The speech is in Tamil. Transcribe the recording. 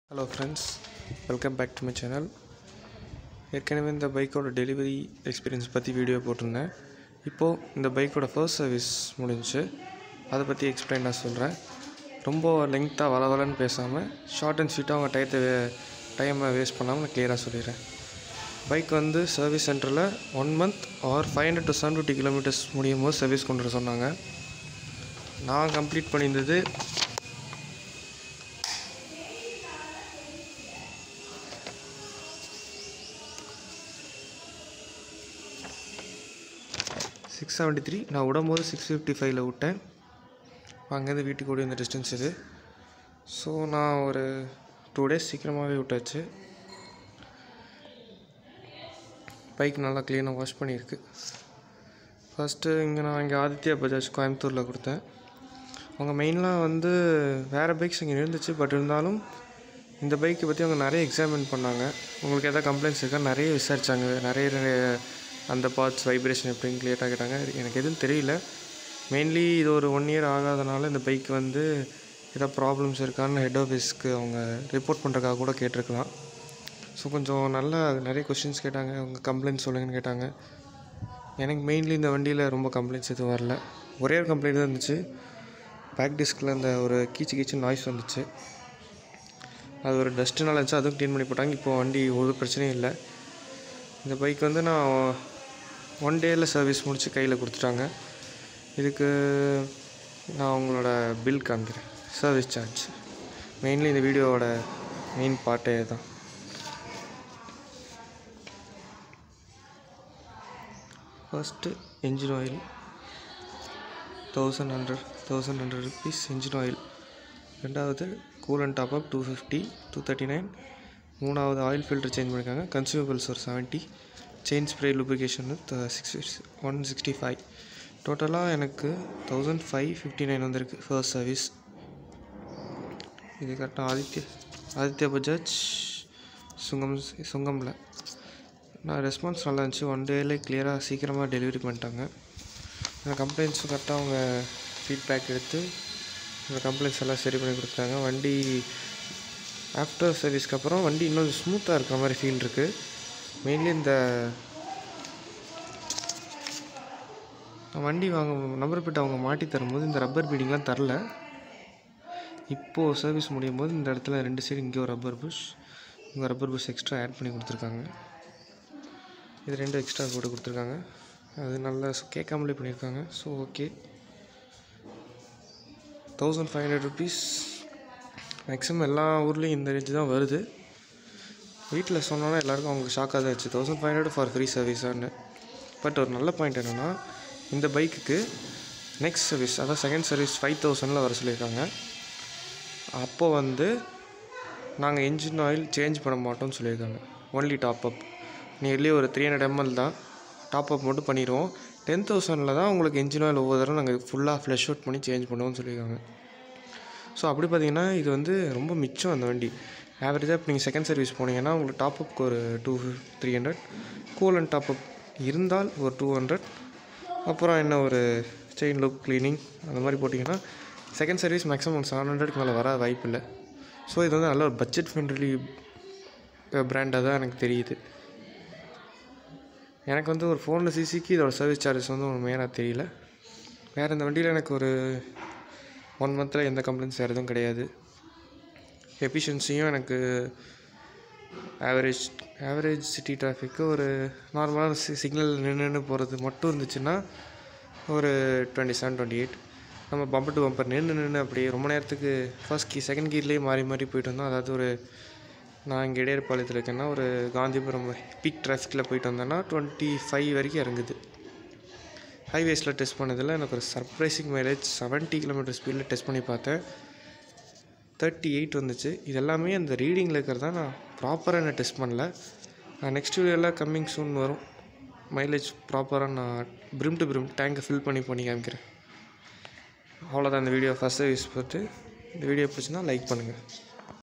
hello friends welcome back to my channel ஏற்கனவே இந்த பைக்கோட டெலிவரி எக்ஸ்பீரியன்ஸ் பற்றி வீடியோ போட்டிருந்தேன் இப்போது இந்த பைக்கோட ஃபர்ஸ்ட் சர்வீஸ் முடிஞ்சுச்சு அதை பற்றி எக்ஸ்பிளைன் நான் சொல்கிறேன் ரொம்ப லெங்க்த்தாக வளவலன்னு பேசாமல் ஷார்ட் அண்ட் ஸ்வீட்டாக அவங்க டயத்தை டைமை வேஸ்ட் பண்ணாமல் நான் கிளியராக சொல்லிடுறேன் பைக் வந்து சர்வீஸ் சென்டரில் one month or five hundred to seven fifty kilometres முடியும் போது சர்வீஸ் கொண்டு வர சொன்னாங்க நான் கம்ப்ளீட் பண்ணியிருந்தது சிக்ஸ் செவன்ட்டி த்ரீ நான் விடும்போது சிக்ஸ் ஃபிஃப்டி ஃபைவ்ல விட்டேன் அங்கேருந்து வீட்டுக்கு ஓடி இந்த டிஸ்டன்ஸ் இது ஸோ நான் ஒரு டூ டேஸ் சீக்கிரமாகவே விட்டாச்சு பைக் நல்லா க்ளீனாக வாஷ் பண்ணியிருக்கு ஃபஸ்ட்டு இங்கே நான் இங்கே ஆதித்யா பஜாஜ் கோயம்புத்தூரில் கொடுத்தேன் அவங்க மெயினாக வந்து வேறு பைக்ஸ் இங்கே இருந்துச்சு பட் இருந்தாலும் இந்த பைக்கை பற்றி அவங்க நிறைய எக்ஸாமின் பண்ணாங்க உங்களுக்கு எதாவது கம்ப்ளைண்ட்ஸ் இருக்கா நிறைய விசாரித்தாங்க நிறைய நிறைய அந்த பார்ட்ஸ் வைப்ரேஷன் எப்படின்னு கிளியராக கேட்டாங்க எனக்கு எதுவும் தெரியல மெயின்லி இது ஒரு ஒன் இயர் ஆகாதனால இந்த பைக் வந்து ஏதாவது ப்ராப்ளம்ஸ் இருக்கான்னு ஹெட் ஆஃபீஸ்க்கு அவங்க ரிப்போர்ட் பண்ணுறதுக்காக கூட கேட்டிருக்கலாம் ஸோ கொஞ்சம் நல்லா நிறைய கொஷின்ஸ் கேட்டாங்க அவங்க கம்ப்ளைண்ட்ஸ் சொல்லுங்கன்னு கேட்டாங்க எனக்கு மெயின்லி இந்த வண்டியில் ரொம்ப கம்ப்ளைண்ட்ஸ் எதுவும் வரல ஒரே ஒரு கம்ப்ளைண்ட் தான் இருந்துச்சு பேக் டிஸ்கில் அந்த ஒரு கீச்சு கீச்சு நாய்ஸ் வந்துச்சு அது ஒரு டஸ்ட்டுனால இருந்துச்சு அதுவும் க்ளீன் பண்ணி போட்டாங்க இப்போ வண்டி ஒரு பிரச்சனையும் இல்லை இந்த பைக் வந்து நான் ஒன் டேயில் சர்வீஸ் முடித்து கையில் கொடுத்துட்டாங்க இதுக்கு நான் உங்களோட பில் காமிக்கிறேன் சர்வீஸ் சார்ஜ் மெயின்லி இந்த வீடியோவோட மெயின் பார்ட்டே தான் first engine oil thousand hundred thousand hundred rupees engine oil ரெண்டாவது coolant top up two fifty two thirty nine மூணாவது ஆயில் ஃபில்டர் சேஞ்ச் பண்ணியிருக்காங்க கன்சியூமபிள்ஸ் ஒரு seventy chain spray lubrication six one sixty five டோட்டலாக எனக்கு தௌசண்ட் ஃபைவ் ஃபிஃப்டி நைன் வந்திருக்கு ஃபர்ஸ்ட் சர்வீஸ் இது கரெக்டாக ஆதித்ய ஆதித்ய பஜாஜ் சுங்கம் சுங்கமில் நான் ரெஸ்பான்ஸ் நல்லா இருந்துச்சு ஒன் டேலே கிளியராக சீக்கிரமாக டெலிவரி பண்ணிட்டாங்க அந்த கம்ப்ளைண்ட்ஸும் கரெக்டாக அவங்க ஃபீட்பேக் எடுத்து அந்த கம்ப்ளைண்ட்ஸ் எல்லாம் சரி பண்ணி கொடுத்தாங்க வண்டி ஆஃப்டர் சர்வீஸ்க்கு அப்புறம் வண்டி இன்னும் ஸ்மூத்தாக இருக்கிற மாதிரி ஃபீல் இருக்குது மெயின்லி இந்த வண்டி வாங்க நம்பர் பிட்டு அவங்க மாட்டி தரும்போது இந்த ரப்பர் பீடிங்லாம் தரல இப்போது சர்வீஸ் முடியும் போது இந்த இடத்துல ரெண்டு சைடு இங்கே ஒரு ரப்பர் புஷ் இங்கே ரப்பர் புஷ் எக்ஸ்ட்ரா ஆட் பண்ணி கொடுத்துருக்காங்க இது ரெண்டு எக்ஸ்ட்ரா போட்டு கொடுத்துருக்காங்க அது நல்லா கேட்காமலே பண்ணியிருக்காங்க so okay thousand five hundred rupees maximum எல்லா ஊர்லேயும் இந்த ரேஞ்சு தான் வருது வீட்டில் சொன்னோன்னா எல்லாருக்கும் அவங்க ஷாக்காக தான் ஆச்சு thousand five hundred for free சர்வீஸான்னு பட் ஒரு நல்ல பாயிண்ட் என்னென்னா இந்த பைக்குக்கு நெக்ஸ்ட் சர்வீஸ் அதாவது செகண்ட் சர்வீஸ் ஃபைவ் தௌசண்டில் வர சொல்லியிருக்காங்க அப்போது வந்து நாங்கள் என்ஜின் ஆயில் சேஞ்ச் பண்ண மாட்டோம்னு சொல்லியிருக்காங்க ஒன்லி டாப் அப் நியர்லி ஒரு த்ரீ ஹண்ட்ரட் எம்எல் தான் டாப் அப் மட்டும் பண்ணிடுவோம் டென் தௌசண்டில் தான் உங்களுக்கு என்ஜின் ஆயில் ஒவ்வொரு தடவை நாங்கள் ஃபுல்லாக ஃப்ளஷ் அவுட் பண்ணி சேஞ்ச் பண்ணுவோம்னு சொல்லியிருக்காங்க ஸோ அப்படி பார்த்தீங்கன்னா இது வந்து ரொம்ப மிச்சம் அந்த வண்டி ஆவரேஜாக இப்போ நீங்கள் செகண்ட் சர்வீஸ் போனீங்கன்னா உங்களுக்கு டாப் அப்க்கு ஒரு two three hundred coolant top up இருந்தால் ஒரு டூ ஹண்ட்ரட் அப்புறம் என்ன ஒரு செயின் லுக் க்ளீனிங் அந்த மாதிரி போட்டிங்கன்னா செகண்ட் சர்வீஸ் மேக்ஸிமம் செவன் ஹண்ட்ரட்க்கு மேலே வர வாய்ப்பு இல்லை ஸோ இது வந்து நல்ல ஒரு பட்ஜெட் ஃப்ரெண்ட்லி ப்ராண்டாக தான் எனக்கு தெரியுது எனக்கு வந்து ஒரு ஃபோனில் சிசிக்கு இதோட சர்வீஸ் சார்ஜஸ் வந்து ஒரு மெயினாக தெரியல வேறு இந்த வண்டியில் எனக்கு ஒரு ஒன் மந்தில் எந்த கம்ப்ளைண்ட்ஸ் வேறு எதுவும் கிடையாது எஃபிஷியன்சியும் எனக்கு ஆவரேஜ் ஆவரேஜ் சிட்டி டிராஃபிக்கு ஒரு நார்மலான சி சிக்னல் நின்று போகிறது மட்டும் இருந்துச்சுன்னா ஒரு டுவெண்ட்டி செவன் டுவெண்ட்டி எயிட் நம்ம பம்பர் டு பம்பர் நின்று நின்று அப்படியே ரொம்ப நேரத்துக்கு ஃபர்ஸ்ட் கீ செகண்ட் கீர்லேயே மாறி மாறி போயிட்டு வந்தோம் அதாவது ஒரு நான் இங்கே இடையர்பாளையத்தில் இருக்கேன்னா ஒரு காந்திபுரம் பீக் டிராஃபிக்கில் போயிட்டு வந்தேன்னா டுவெண்ட்டி ஃபைவ் வரைக்கும் இறங்குது ஹைவேஸில் டெஸ்ட் பண்ணதில் எனக்கு ஒரு சர்ப்ரைசிங் மைலேஜ் செவன்ட்டி கிலோமீட்டர் ஸ்பீடில் டெஸ்ட் பண்ணி பார்த்தேன் தேர்ட்டி எயிட் வந்துச்சு இது எல்லாமே அந்த ரீடிங்கில் இருக்கிறதா நான் ப்ராப்பராக நான் டெஸ்ட் பண்ணல நான் நெக்ஸ்ட் வீடியோவில் கம்மிங் சூன் வரும் மைலேஜ் ப்ராப்பராக நான் பிரிம் டு பிரிம் டேங்கை ஃபில் பண்ணி பண்ணி காமிக்கிறேன் அவ்வளோதான் இந்த வீடியோ ஃபஸ்ட் சர்வீஸ் பார்த்து இந்த வீடியோ பிடிச்சின்னா லைக் பண்ணுங்கள்